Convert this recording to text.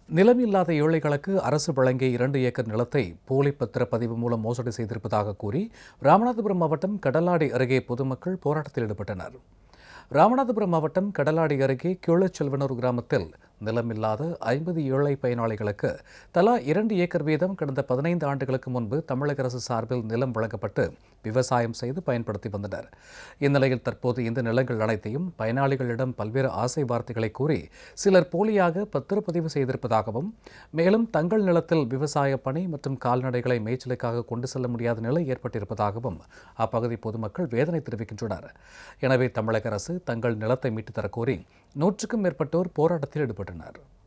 நிலம் இல்லாத ஏழைகளுக்கு அரசு வழங்கிய இரண்டு ஏக்கர் நிலத்தை போலி பத்திரப்பதிவு மூலம் மோசடி செய்திருப்பதாக கூறி ராமநாதபுரம் மாவட்டம் கடலாடி அருகே பொதுமக்கள் போராட்டத்தில் ஈடுபட்டனர் ராமநாதபுரம் மாவட்டம் கடலாடி அருகே கீழச்செல்வனூர் கிராமத்தில் நிலமில்லாத ஐம்பது ஏழை பயனாளிகளுக்கு தலா இரண்டு ஏக்கர் வீதம் கடந்த பதினைந்து ஆண்டுகளுக்கு முன்பு தமிழக அரசு சார்பில் நிலம் வழங்கப்பட்டு விவசாயம் செய்து பயன்படுத்தி வந்தனர் இந்நிலையில் தற்போது இந்த நிலங்கள் அனைத்தையும் பயனாளிகளிடம் பல்வேறு ஆசை வார்த்தைகளை கூறி சிலர் போலியாக பத்திரப்பதிவு செய்திருப்பதாகவும் மேலும் தங்கள் நிலத்தில் விவசாய பணி மற்றும் கால்நடைகளை மேய்ச்சலுக்காக கொண்டு செல்ல முடியாத நிலை ஏற்பட்டிருப்பதாகவும் அப்பகுதி பொதுமக்கள் வேதனை தெரிவிக்கின்றனர் எனவே தமிழக அரசு தங்கள் நிலத்தை மீட்டுத் தரக் கோரி நூற்றுக்கும் மேற்பட்டோர் போராட்டத்தில் ஈடுபட்டனர்